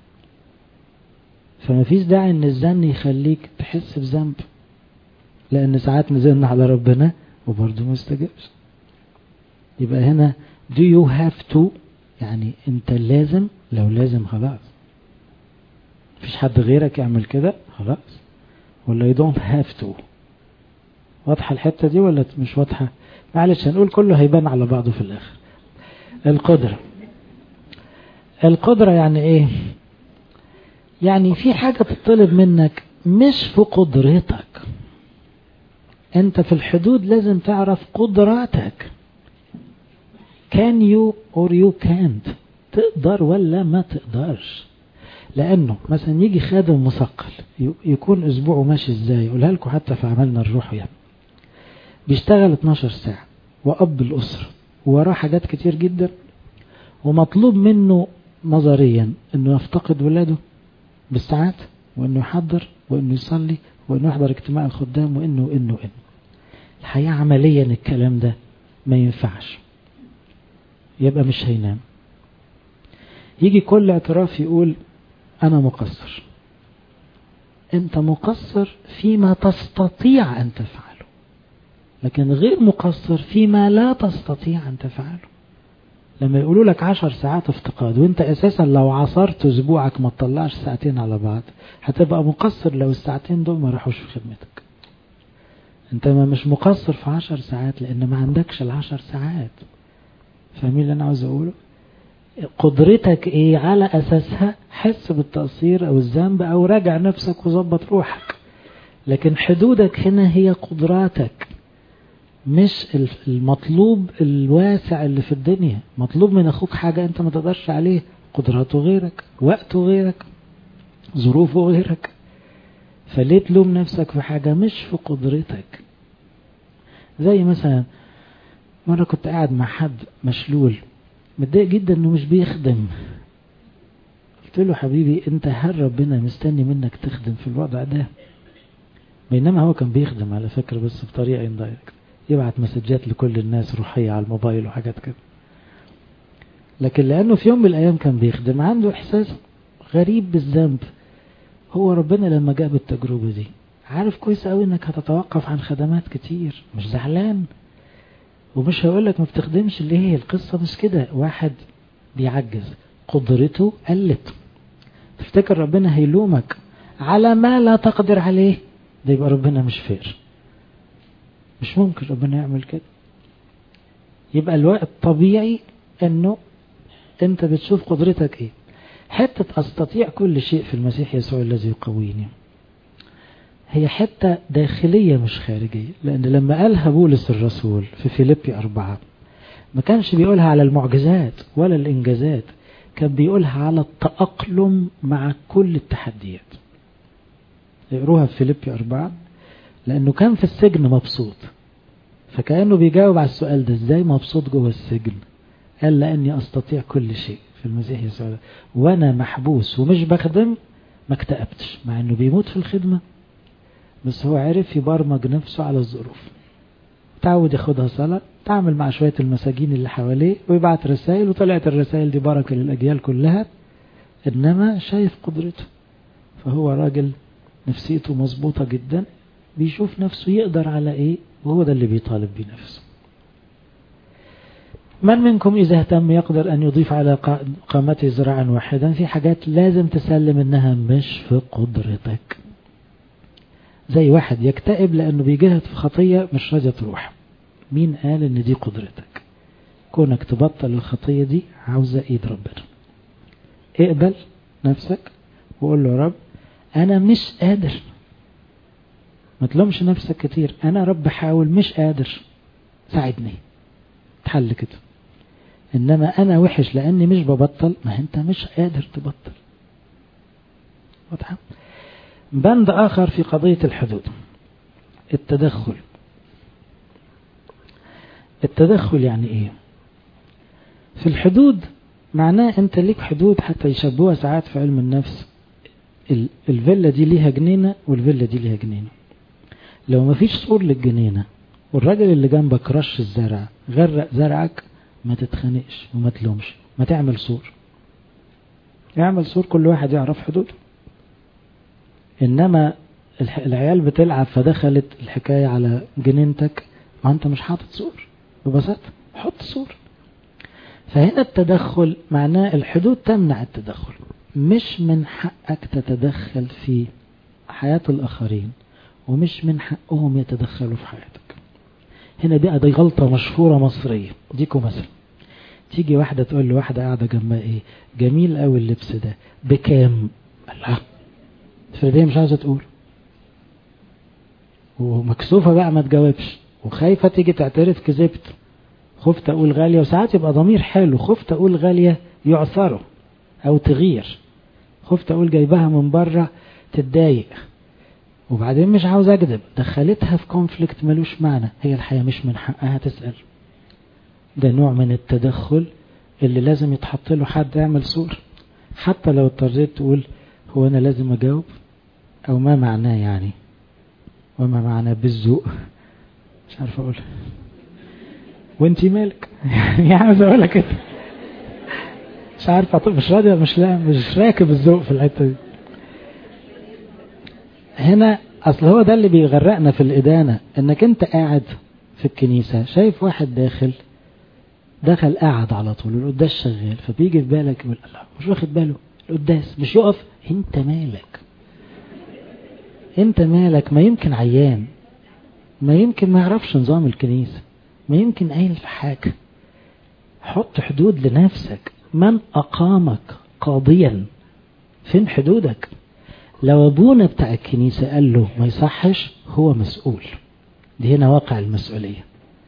S1: فما فيش داعي ان الزن يخليك تحس بذنب لان ساعات نزلنا على ربنا وبرضه ما استجابش يبقى هنا do you have to يعني انت لازم لو لازم خلاص مفيش حد غيرك يعمل كده خلاص ولا you don't have to واضحة الحتة دي ولا مش واضحة معلش هنقول كله هيبان على بعضه في الاخر القدرة القدرة يعني ايه يعني في حاجة تطلب منك مش في قدرتك انت في الحدود لازم تعرف قدراتك can you or you can't تقدر ولا ما تقدرش لانه مثلا يجي خادم مثقل يكون اسبوعه ماشي ازاي يقولها لكم حتى في عملنا الروحي يعني. بيشتغل 12 ساعة وأب الأسرة وراه حاجات كتير جدا ومطلوب منه نظريا انه يفتقد ولاده بالساعات وانه يحضر وانه يصلي وانه يحضر اجتماع الخدام وانه وانه وانه الحقيقة عمليا الكلام ده ما ينفعش يبقى مش هينام يجي كل اعتراف يقول انا مقصر انت مقصر فيما تستطيع ان تفعله لكن غير مقصر فيما لا تستطيع ان تفعله لما يقولوا لك عشر ساعات افتقاد وانت اساسا لو عصرت اسبوعك ما تطلعش ساعتين على بعض هتبقى مقصر لو الساعتين دول ما راحوش في خدمتك انت ما مش مقصر في عشر ساعات لان ما عندكش العشر ساعات فاهمين اللي انا عاوز اقوله قدرتك ايه على اساسها حس بالتقصير او الذنب او راجع نفسك وظبط روحك لكن حدودك هنا هي قدراتك مش المطلوب الواسع اللي في الدنيا مطلوب من أخوك حاجة أنت ما تقدرش عليه قدراته غيرك وقته غيرك ظروفه غيرك فليه تلوم نفسك في حاجة مش في قدرتك زي مثلا مرة كنت قاعد مع حد مشلول متضايق جدا انه مش بيخدم قلت له حبيبي انت هل ربنا مستني منك تخدم في الوضع ده بينما هو كان بيخدم على فكرة بس بطريقة اندايركت يبعت مسجات لكل الناس روحية على الموبايل وحاجات كده لكن لأنه في يوم من الأيام كان بيخدم عنده إحساس غريب بالذنب هو ربنا لما جاب التجربة دي عارف كويس قوي انك هتتوقف عن خدمات كتير مش زعلان ومش هيقولك ما بتخدمش اللي هي القصة مش كده واحد بيعجز قدرته قلت تفتكر ربنا هيلومك على ما لا تقدر عليه ده يبقى ربنا مش فير مش ممكن ربنا يعمل كده يبقى الوقت طبيعي انه انت بتشوف قدرتك ايه حتة استطيع كل شيء في المسيح يسوع الذي يقويني هي حتة داخلية مش خارجية لأن لما قالها بولس الرسول في فيليبي أربعة ما كانش بيقولها على المعجزات ولا الإنجازات كان بيقولها على التأقلم مع كل التحديات اقروها في فيليبي أربعة لأنه كان في السجن مبسوط فكأنه بيجاوب على السؤال ده ازاي مبسوط جوه السجن قال لأني أستطيع كل شيء في المسيح يسوع وأنا محبوس ومش بخدم ما اكتئبتش مع أنه بيموت في الخدمة بس هو عرف يبرمج نفسه على الظروف تعود ياخدها صلاة تعمل مع شوية المساجين اللي حواليه ويبعت رسائل وطلعت الرسائل دي بركة للأجيال كلها إنما شايف قدرته فهو راجل نفسيته مظبوطة جدا بيشوف نفسه يقدر على إيه وهو ده اللي بيطالب بنفسه من منكم إذا اهتم يقدر أن يضيف على قامته زراعا واحدا في حاجات لازم تسلم إنها مش في قدرتك زي واحد يكتئب لأنه بيجاهد في خطية مش راضية تروح مين قال إن دي قدرتك كونك تبطل الخطية دي عاوزة إيد ربنا اقبل نفسك وقول له يا رب أنا مش قادر ما تلومش نفسك كتير أنا رب حاول مش قادر ساعدني تحل كده إنما أنا وحش لأني مش ببطل ما أنت مش قادر تبطل واضحة بند آخر في قضية الحدود التدخل التدخل يعني إيه في الحدود معناه أنت ليك حدود حتى يشبهوها ساعات في علم النفس الفيلا دي ليها جنينة والفيلا دي ليها جنينة لو ما فيش سور للجنينة والراجل اللي جنبك رش الزرع غرق زرعك ما تتخانقش وما تلومش ما تعمل سور اعمل سور كل واحد يعرف حدوده انما العيال بتلعب فدخلت الحكاية على جنينتك ما انت مش حاطط سور ببساطة حط سور فهنا التدخل معناه الحدود تمنع التدخل مش من حقك تتدخل في حياة الآخرين ومش من حقهم يتدخلوا في حياتك هنا بقى دي غلطة مشهورة مصرية ديكو مثلا تيجي واحدة تقول لواحدة قاعدة جنبها ايه جميل قوي اللبس ده بكام الله فدي مش عايزة تقول ومكسوفة بقى ما تجاوبش وخايفة تيجي تعترف كذبت خفت اقول غالية وساعات يبقى ضمير حلو خفت اقول غالية يعثره او تغير خفت اقول جايبها من بره تتضايق وبعدين مش عاوز اكذب دخلتها في كونفليكت ملوش معنى هي الحياة مش من حقها تسأل ده نوع من التدخل اللي لازم يتحط له حد يعمل سور حتى لو اضطريت تقول هو انا لازم اجاوب او ما معناه يعني وما معناه بالذوق مش عارف اقول وانتي مالك يعني عاوز اقولها كده مش عارف مش راضي مش لا مش راكب الذوق في الحته دي هنا اصل هو ده اللي بيغرقنا في الادانه انك انت قاعد في الكنيسه شايف واحد داخل دخل قاعد على طول القداس شغال فبيجي في بالك يقول الله مش واخد باله القداس مش يقف انت مالك انت مالك ما يمكن عيان ما يمكن ما يعرفش نظام الكنيسه ما يمكن قايل في حاجه حط حدود لنفسك من أقامك قاضيا فين حدودك لو أبونا بتاع الكنيسة قال له ما يصحش هو مسؤول دي هنا واقع المسؤولية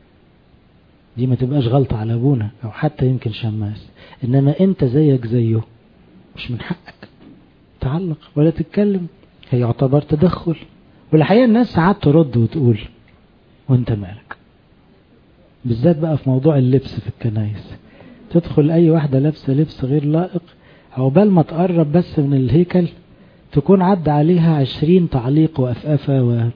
S1: دي ما تبقاش غلطة على ابونا او حتى يمكن شماس انما انت زيك زيه مش من حقك تعلق ولا تتكلم هي يعتبر تدخل والحقيقة الناس ساعات ترد وتقول وانت مالك بالذات بقى في موضوع اللبس في الكنايس تدخل اي واحدة لابسة لبس غير لائق عقبال ما تقرب بس من الهيكل تكون عدى عليها عشرين تعليق وأفأفة و...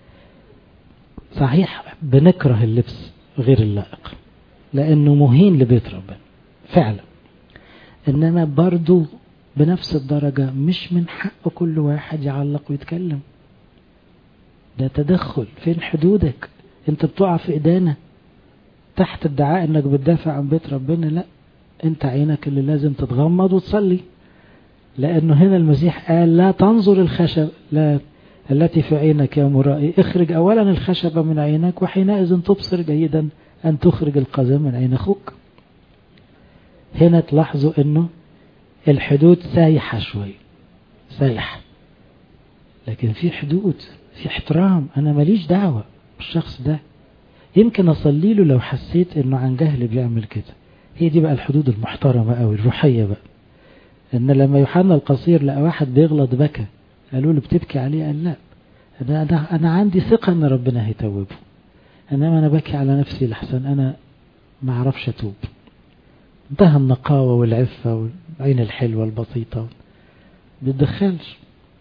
S1: صحيح بنكره اللبس غير اللائق لأنه مهين لبيت ربنا فعلا إنما برضو بنفس الدرجة مش من حق كل واحد يعلق ويتكلم ده تدخل فين حدودك انت بتقع في ايدينا تحت ادعاء انك بتدافع عن بيت ربنا لا انت عينك اللي لازم تتغمض وتصلي لانه هنا المسيح قال لا تنظر الخشب لا التي في عينك يا مرائي اخرج اولا الخشب من عينك وحينئذ تبصر جيدا ان تخرج القذى من عين اخوك هنا تلاحظوا انه الحدود سايحة شوي سايحة لكن في حدود في احترام انا ماليش دعوة بالشخص ده يمكن اصلي له لو حسيت انه عن جهل بيعمل كده هي دي بقى الحدود المحترمة قوي الروحية بقى ان لما يوحنا القصير لقى واحد بيغلط بكى قالوا له بتبكي عليه قال لا انا انا, أنا عندي ثقة ان ربنا هيتوبه انما انا بكي على نفسي لحسن انا ما اعرفش اتوب انتهى النقاوة والعفة والعين الحلوة البسيطة بتدخلش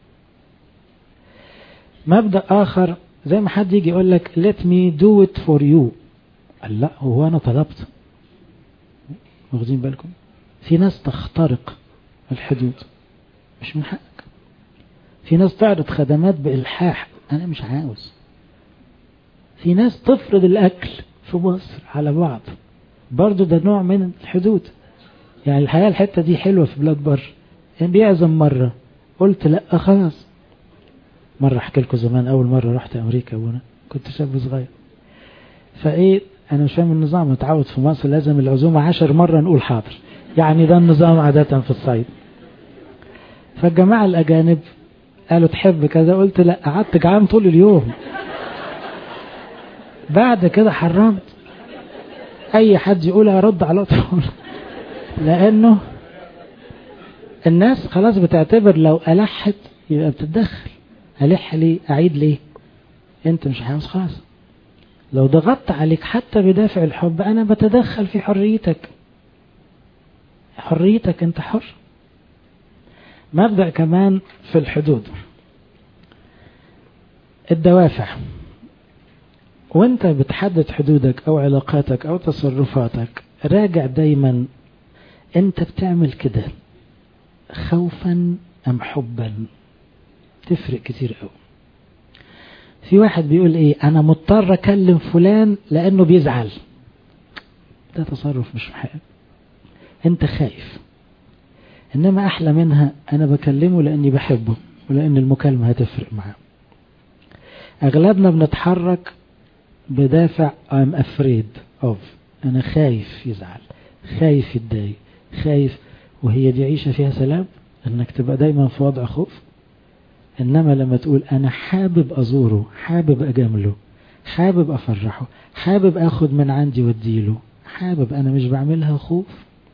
S1: مبدأ آخر زي ما حد يجي يقول لك let me do it for you قال لا هو أنا طلبت واخدين بالكم في ناس تخترق الحدود مش من حقك في ناس تعرض خدمات بإلحاح أنا مش عاوز في ناس تفرض الأكل في مصر على بعض برضو ده نوع من الحدود يعني الحقيقة الحتة دي حلوة في بلاد بر يعني بيعزم مرة قلت لا خلاص مرة احكي لكم زمان أول مرة رحت أمريكا وأنا كنت شاب صغير فإيه أنا مش فاهم النظام متعود في مصر لازم العزومة عشر مرة نقول حاضر يعني ده النظام عادة في الصعيد فالجماعة الأجانب قالوا تحب كذا قلت لا قعدت جعان طول اليوم بعد كده حرمت اي حد يقول ارد على طول لانه الناس خلاص بتعتبر لو الحت يبقى بتتدخل الح ليه اعيد ليه انت مش عاوز خلاص لو ضغطت عليك حتى بدافع الحب انا بتدخل في حريتك حريتك انت حر مبدأ كمان في الحدود الدوافع وانت بتحدد حدودك او علاقاتك او تصرفاتك راجع دايما انت بتعمل كده خوفا ام حبا تفرق كتير قوي في واحد بيقول ايه انا مضطر اكلم فلان لانه بيزعل ده تصرف مش حقيقي انت خايف انما احلى منها انا بكلمه لاني بحبه ولان المكالمة هتفرق معاه اغلبنا بنتحرك بدافع I'm afraid of أنا خايف يزعل خايف يتضايق خايف وهي دي عيشة فيها سلام إنك تبقى دايما في وضع خوف إنما لما تقول أنا حابب أزوره حابب أجامله حابب أفرحه حابب أخد من عندي واديله حابب أنا مش بعملها خوف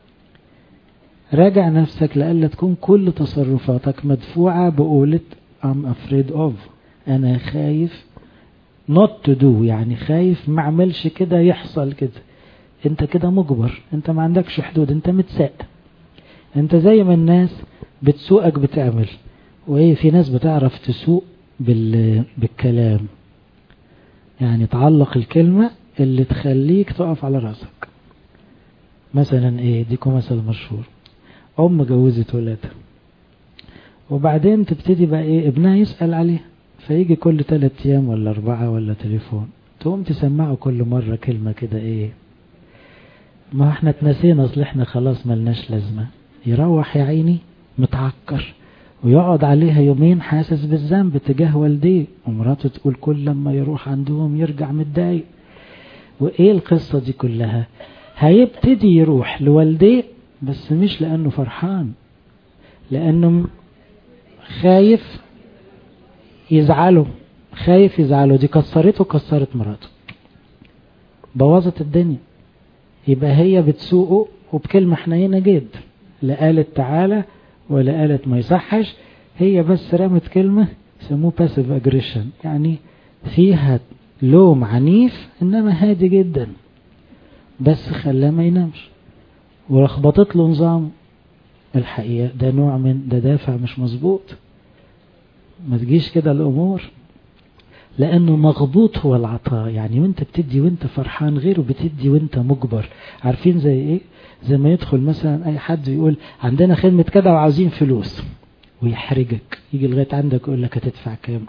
S1: راجع نفسك لألا تكون كل تصرفاتك مدفوعة بقولة I'm afraid of أنا خايف not to do يعني خايف ما اعملش كده يحصل كده انت كده مجبر انت ما عندكش حدود انت متساق انت زي ما الناس بتسوقك بتعمل وايه في ناس بتعرف تسوق بال... بالكلام يعني تعلق الكلمة اللي تخليك تقف على راسك مثلا ايه ديكم مثل مشهور ام جوزت ولادها وبعدين تبتدي بقى ايه ابنها يسأل عليها فيجي كل ثلاث ايام ولا اربعة ولا تليفون تقوم تسمعه كل مرة كلمة كده ايه ما احنا اتنسينا اصل احنا خلاص ملناش لازمة يروح يا عيني متعكر ويقعد عليها يومين حاسس بالذنب تجاه والديه ومراته تقول كل لما يروح عندهم يرجع متضايق وايه القصة دي كلها هيبتدي يروح لوالديه بس مش لانه فرحان لانه خايف يزعلوا خايف يزعلوا دي كسرته كسرت مراته بوظت الدنيا يبقى هي بتسوقه وبكلمة حنينة جدا لا قالت تعالى ولا قالت ما يصحش هي بس رمت كلمة يسموه باسيف اجريشن يعني فيها لوم عنيف انما هادي جدا بس خلاه ما ينامش ولخبطت له نظام الحقيقة ده نوع من ده دافع مش مظبوط ما تجيش كده الامور لانه مغبوط هو العطاء يعني وانت بتدي وانت فرحان غيره بتدي وانت مجبر عارفين زي ايه زي ما يدخل مثلا اي حد يقول عندنا خدمة كده وعاوزين فلوس ويحرجك يجي لغاية عندك يقول لك هتدفع كام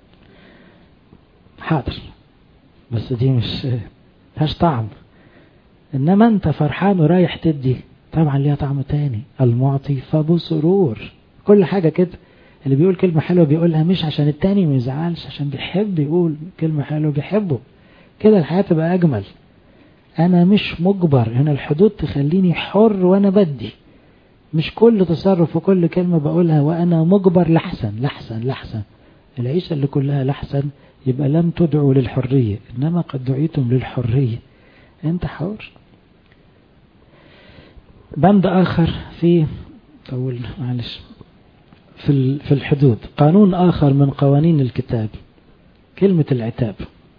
S1: حاضر بس دي مش ملهاش طعم انما انت فرحان ورايح تدي طبعا ليها طعم تاني المعطي فابو سرور كل حاجة كده اللي بيقول كلمة حلوة بيقولها مش عشان التاني ما يزعلش عشان بيحب يقول كلمة حلوة بيحبه كده الحياة تبقى أجمل أنا مش مجبر هنا الحدود تخليني حر وأنا بدي مش كل تصرف وكل كلمة بقولها وأنا مجبر لحسن لحسن لحسن العيشة اللي كلها لحسن يبقى لم تدعوا للحرية إنما قد دعيتم للحرية أنت حر بند آخر في طولنا معلش في في الحدود قانون آخر من قوانين الكتاب كلمة العتاب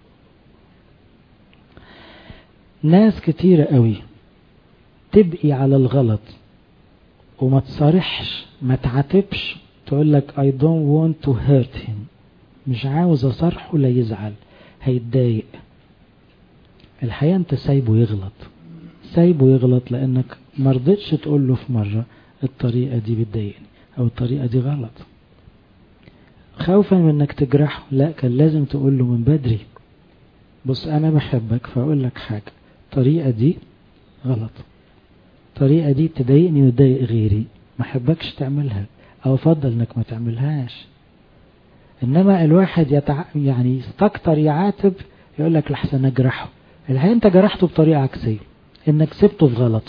S1: ناس كتيرة قوي تبقي على الغلط وما تصارحش ما تعاتبش تقول لك I don't want to hurt him مش عاوز أصرحه لا يزعل هيتضايق الحقيقة أنت سايبه يغلط سايبه يغلط لأنك مرضتش تقول له في مرة الطريقة دي بتضايقني أو الطريقة دي غلط خوفا من انك تجرحه لا كان لازم تقول له من بدري بص انا بحبك فاقول لك حاجة الطريقة دي غلط الطريقة دي تضايقني وتضايق غيري ما حبكش تعملها او افضل انك ما تعملهاش انما الواحد يتع... يعني يستكتر يعاتب يقول لك لحسن اجرحه الحقيقة انت جرحته بطريقة عكسية انك سبته في غلط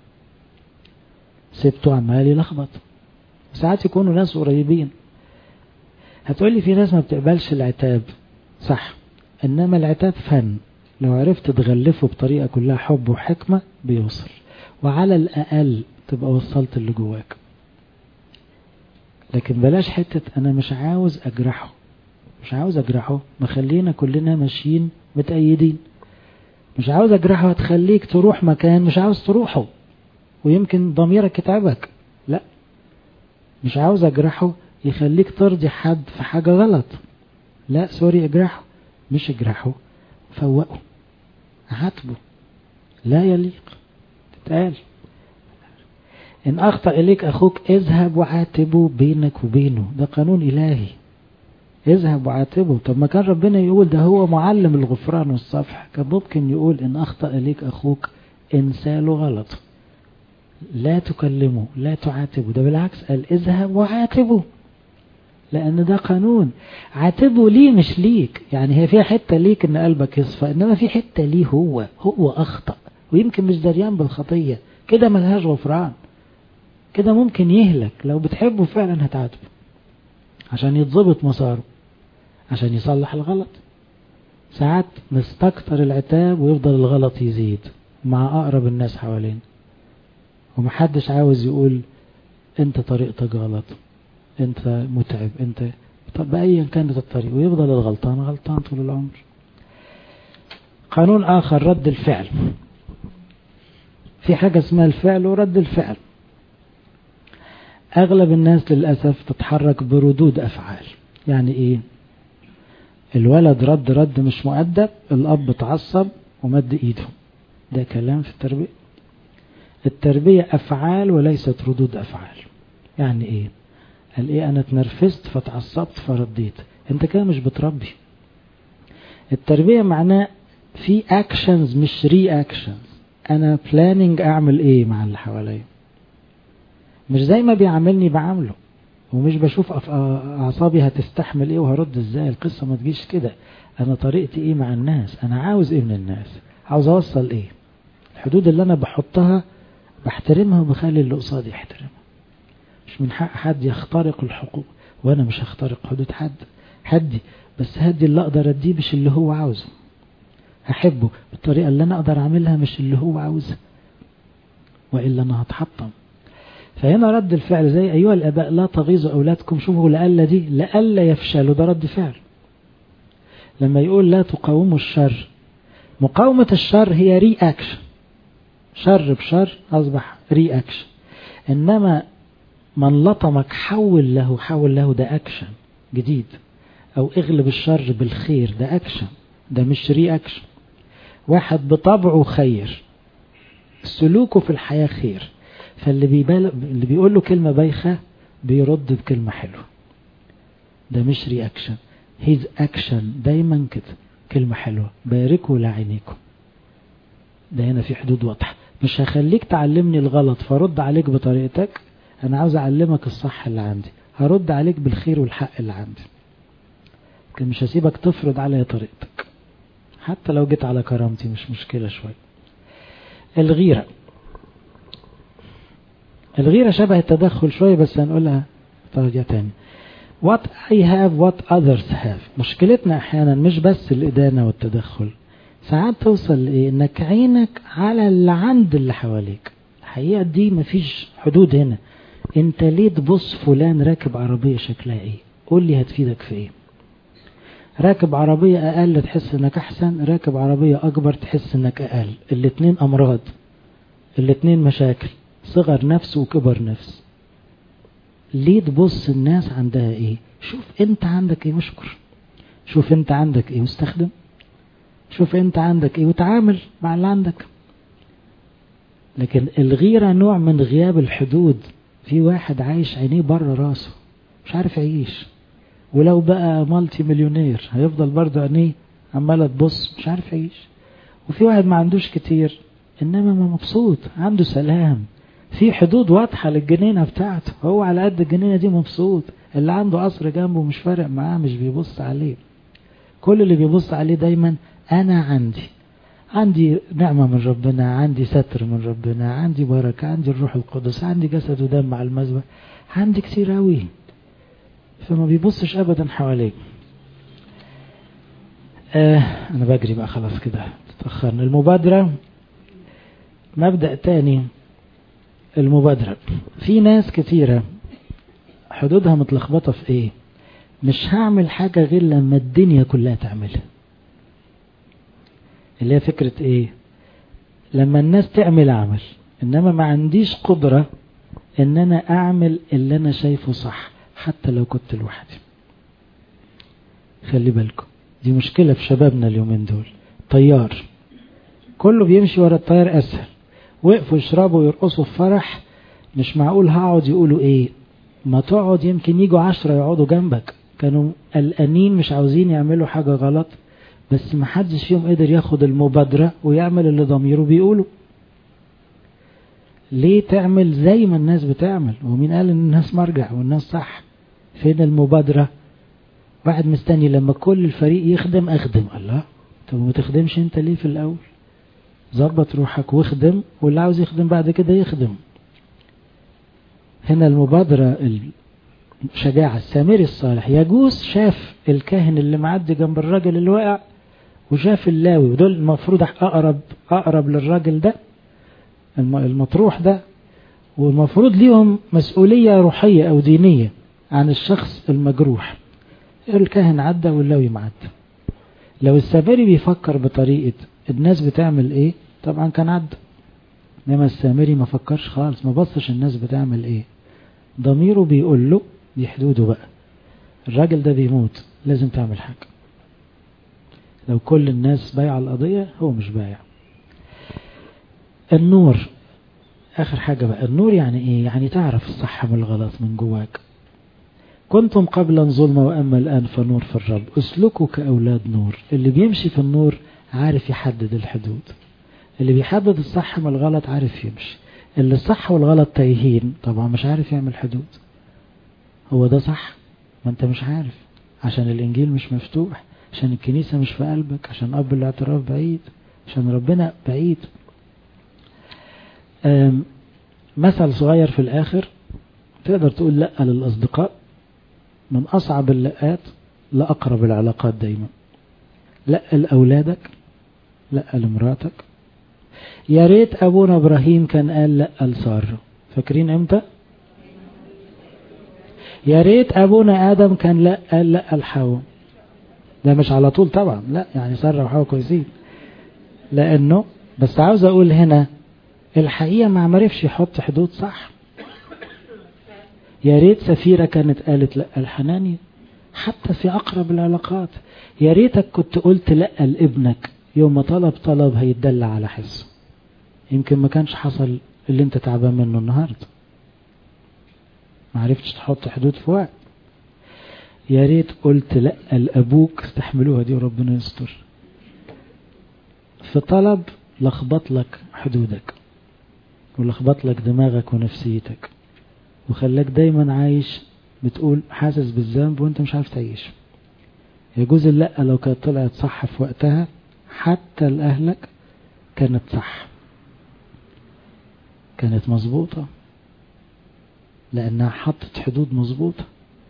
S1: سبته عمال يلخبط ساعات يكونوا ناس قريبين هتقولي في ناس ما بتقبلش العتاب صح انما العتاب فن لو عرفت تغلفه بطريقة كلها حب وحكمة بيوصل وعلى الاقل تبقى وصلت اللي جواك لكن بلاش حتة انا مش عاوز اجرحه مش عاوز اجرحه مخلينا كلنا ماشيين متأيدين مش عاوز اجرحه هتخليك تروح مكان مش عاوز تروحه ويمكن ضميرك يتعبك لا مش عاوز اجرحه يخليك ترضي حد في حاجة غلط لا سوري اجرحه مش اجرحه فوقه عاتبه لا يليق تتقال ان اخطأ اليك اخوك اذهب وعاتبه بينك وبينه ده قانون الهي اذهب وعاتبه طب ما كان ربنا يقول ده هو معلم الغفران والصفح كان ممكن يقول ان اخطأ اليك اخوك انساله غلط لا تكلمه لا تعاتبه ده بالعكس قال اذهب وعاتبه لان ده قانون عاتبه ليه مش ليك يعني هي فيها حتة ليك ان قلبك يصفى انما في حتة ليه هو هو اخطأ ويمكن مش دريان بالخطية كده ملهاش غفران كده ممكن يهلك لو بتحبه فعلا هتعاتبه عشان يتظبط مساره عشان يصلح الغلط ساعات نستكتر العتاب ويفضل الغلط يزيد مع اقرب الناس حوالينا ومحدش عاوز يقول انت طريقتك غلط انت متعب انت طب ايا كانت الطريق ويفضل الغلطان غلطان طول العمر قانون اخر رد الفعل في حاجة اسمها الفعل ورد الفعل اغلب الناس للأسف تتحرك بردود افعال يعني ايه الولد رد رد مش مؤدب الاب اتعصب ومد ايده ده كلام في التربية التربية افعال وليست ردود افعال يعني ايه قال ايه انا اتنرفزت فتعصبت فرديت انت كده مش بتربي التربية معناه في اكشنز مش ري اكشنز انا بلاننج اعمل ايه مع اللي حواليا مش زي ما بيعاملني بعامله ومش بشوف اعصابي هتستحمل ايه وهرد ازاي القصة ما تجيش كده انا طريقتي ايه مع الناس انا عاوز ايه من الناس عاوز اوصل ايه الحدود اللي انا بحطها بحترمها وبخلي اللي قصادي يحترمها مش من حق حد يخترق الحقوق وانا مش هخترق حدود حد حدي بس هدي اللي اقدر اديه مش اللي هو عاوزه هحبه بالطريقة اللي أنا أقدر أعملها مش اللي هو عاوزها وإلا أنا هتحطم فهنا رد الفعل زي أيها الآباء لا تغيظوا أولادكم شوفوا لألا دي لألا يفشلوا ده رد فعل لما يقول لا تقاوموا الشر مقاومة الشر هي ري أكشن شر بشر أصبح ري أكشن إنما من لطمك حول له حول له ده أكشن جديد أو اغلب الشر بالخير ده أكشن ده مش ري أكشن واحد بطبعه خير سلوكه في الحياة خير فاللي بيبال... اللي بيقول له كلمة بايخة بيرد بكلمة حلوة ده مش رياكشن هيز اكشن دايما كده كلمة حلوة باركوا لعينيكم ده هنا في حدود واضحة مش هخليك تعلمني الغلط فرد عليك بطريقتك انا عاوز اعلمك الصح اللي عندي هرد عليك بالخير والحق اللي عندي لكن مش هسيبك تفرض عليا طريقتك حتى لو جيت على كرامتي مش مشكلة شوية الغيرة الغيرة شبه التدخل شوية بس هنقولها طريقة تاني what I have what others have مشكلتنا احيانا مش بس الإدانة والتدخل ساعات توصل لإيه انك عينك على اللي عند اللي حواليك الحقيقة دي مفيش حدود هنا انت ليه تبص فلان راكب عربية شكلها ايه قول لي هتفيدك في ايه راكب عربية اقل تحس انك احسن راكب عربية اكبر تحس انك اقل الاتنين امراض الاتنين مشاكل صغر نفس وكبر نفس ليه تبص الناس عندها ايه شوف انت عندك ايه واشكر شوف انت عندك ايه واستخدم شوف انت عندك ايه وتعامل مع اللي عندك لكن الغيرة نوع من غياب الحدود في واحد عايش عينيه بره راسه مش عارف يعيش ولو بقى مالتي مليونير هيفضل برضه عينيه عمالة تبص مش عارف يعيش وفي واحد ما عندوش كتير انما مبسوط عنده سلام في حدود واضحة للجنينة بتاعته هو على قد الجنينة دي مبسوط اللي عنده قصر جنبه مش فارق معاه مش بيبص عليه كل اللي بيبص عليه دايما أنا عندي عندي نعمة من ربنا عندي ستر من ربنا عندي بركة عندي الروح القدس عندي جسد ودم على المذبح عندي كتير أوي فما بيبصش أبدا حواليه آه أنا بجري بقى خلاص كده تأخرنا المبادرة مبدأ تاني المبادرة في ناس كتيرة حدودها متلخبطة في ايه مش هعمل حاجة غير لما الدنيا كلها تعملها اللي هي فكرة ايه لما الناس تعمل اعمل انما ما عنديش قدرة ان انا اعمل اللي انا شايفه صح حتى لو كنت لوحدي خلي بالكم دي مشكلة في شبابنا اليومين دول طيار كله بيمشي ورا الطيار اسهل وقفوا يشربوا ويرقصوا في فرح مش معقول هقعد يقولوا ايه ما تقعد يمكن يجوا عشرة يقعدوا جنبك كانوا قلقانين مش عاوزين يعملوا حاجة غلط بس ما حدش فيهم قدر ياخد المبادرة ويعمل اللي ضميره بيقوله ليه تعمل زي ما الناس بتعمل ومين قال ان الناس مرجع والناس صح فين المبادرة واحد مستني لما كل الفريق يخدم اخدم الله طب ما تخدمش انت ليه في الاول ظبط روحك واخدم واللي عاوز يخدم بعد كده يخدم هنا المبادرة الشجاعة السامري الصالح يجوز شاف الكاهن اللي معدي جنب الراجل اللي واقع وشاف اللاوي ودول المفروض أقرب أقرب للراجل ده المطروح ده والمفروض ليهم مسؤولية روحية أو دينية عن الشخص المجروح الكاهن عدى واللاوي معدى لو السامري بيفكر بطريقة الناس بتعمل ايه طبعا كان عدى انما السامري ما فكرش خالص ما بصش الناس بتعمل ايه ضميره بيقول له دي حدوده بقى الراجل ده بيموت لازم تعمل حاجة لو كل الناس بايعة القضية هو مش بايع النور آخر حاجة بقى النور يعني إيه يعني تعرف الصح من الغلط من جواك كنتم قبلا ظلمة وأما الآن فنور في الرب اسلكوا كأولاد نور اللي بيمشي في النور عارف يحدد الحدود اللي بيحدد الصح من الغلط عارف يمشي اللي الصح والغلط تايهين طبعا مش عارف يعمل حدود هو ده صح ما انت مش عارف عشان الانجيل مش مفتوح عشان الكنيسة مش في قلبك عشان اب الاعتراف بعيد عشان ربنا بعيد مثل صغير في الاخر تقدر تقول لا للاصدقاء من اصعب اللقات لاقرب العلاقات دايما لا لاولادك لا لمراتك يا ريت ابونا ابراهيم كان قال لا لساره فاكرين امتى يا ريت ابونا ادم كان لا قال لا لحواء ده مش على طول طبعا لا يعني ساره وحواء كويسين لانه بس عاوز اقول هنا الحقيقه ما عرفش يحط حدود صح يا ريت سفيره كانت قالت لا الحناني حتى في اقرب العلاقات يا ريتك كنت قلت لا لابنك يوم ما طلب طلب هيتدلع على حسه يمكن ما كانش حصل اللي انت تعبان منه النهارده ما عرفتش تحط حدود في وقت يا ريت قلت لا لابوك استحملوها دي وربنا يستر في طلب لخبط لك حدودك ولخبط لك دماغك ونفسيتك وخلاك دايما عايش بتقول حاسس بالذنب وانت مش عارف تعيش يجوز اللا لو كانت طلعت صح في وقتها حتى لأهلك كانت صح كانت مظبوطة لأنها حطت حدود مظبوطة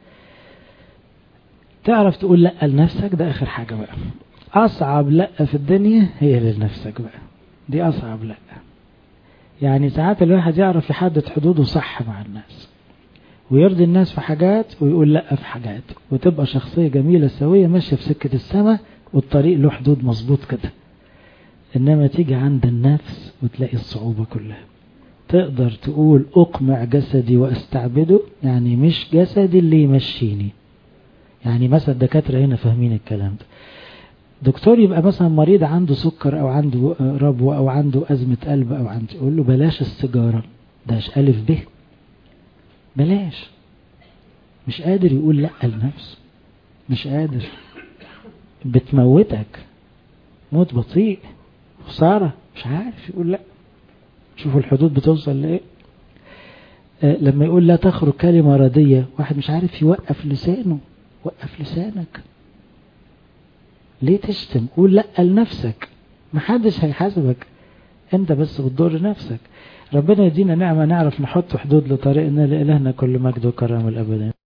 S1: تعرف تقول لا لنفسك ده آخر حاجة بقى أصعب لا في الدنيا هي لنفسك بقى دي أصعب لا يعني ساعات الواحد يعرف يحدد حدوده صح مع الناس ويرضي الناس في حاجات ويقول لا في حاجات وتبقى شخصية جميلة سوية ماشية في سكة السماء والطريق له حدود مظبوط كده إنما تيجي عند النفس وتلاقي الصعوبة كلها تقدر تقول أقمع جسدي وأستعبده يعني مش جسدي اللي يمشيني يعني مثلا الدكاترة هنا فاهمين الكلام ده دكتور يبقى مثلا مريض عنده سكر أو عنده ربو أو عنده أزمة قلب أو عنده يقول له بلاش السيجارة ده ألف به بلاش مش قادر يقول لا لنفسه مش قادر بتموتك موت بطيء خسارة مش عارف يقول لا شوفوا الحدود بتوصل لإيه آه لما يقول لا تخرج كلمة ردية واحد مش عارف يوقف لسانه وقف لسانك ليه تشتم قول لا لنفسك محدش هيحاسبك انت بس بتضر نفسك ربنا يدينا نعمة نعرف نحط حدود لطريقنا لإلهنا كل مجد وكرم الأبدين